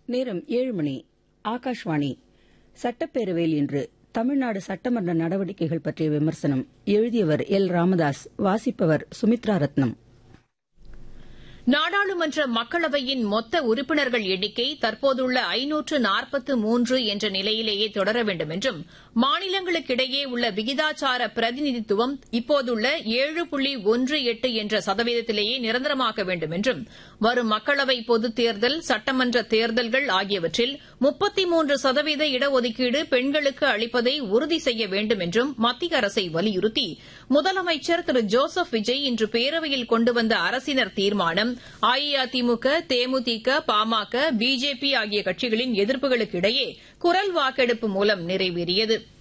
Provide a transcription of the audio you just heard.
நேரம் ஏழு மணி ஆகாஷ்வாணி சட்டப்பேரவையில் இன்று தமிழ்நாடு சட்டமன்ற நடவடிக்கைகள் பற்றிய விமர்சனம் எழுதியவர் எல் ராமதாஸ் வாசிப்பவர் சுமித்ரா ரத்னம் நாடாளுமன்ற மக்களவையின் மொத்த உறுப்பினர்கள் எண்ணிக்கை தற்போதுள்ள ஐநூற்று நாற்பத்து மூன்று என்ற நிலையிலேயே தொடர வேண்டும் என்றும் மாநிலங்களுக்கிடையே உள்ள விகிதாச்சார பிரதிநிதித்துவம் இப்போதுள்ள ஏழு புள்ளி ஒன்று எட்டு என்ற சதவீதத்திலேயே நிரந்தரமாக்க வேண்டும் என்றும் வரும் மக்களவை பொதுத் தேர்தல் சட்டமன்ற தேர்தல்கள் ஆகியவற்றில் முப்பத்தி மூன்று சதவீத இடஒதுக்கீடு பெண்களுக்கு அளிப்பதை உறுதி செய்ய வேண்டும் என்றும் மத்திய அரசை வலியுறுத்தி முதலமைச்சர் திரு ஜோசப் விஜய் இன்று பேரவையில் கொண்டு வந்த அரசினர் தீர்மானம் அஇஅதிமுக தேமுதிக பாமக பிஜேபி ஆகிய கட்சிகளின் எதிர்ப்புகளுக்கு இடையே குரல் வாக்கெடுப்பு மூலம் நிறைவேறியது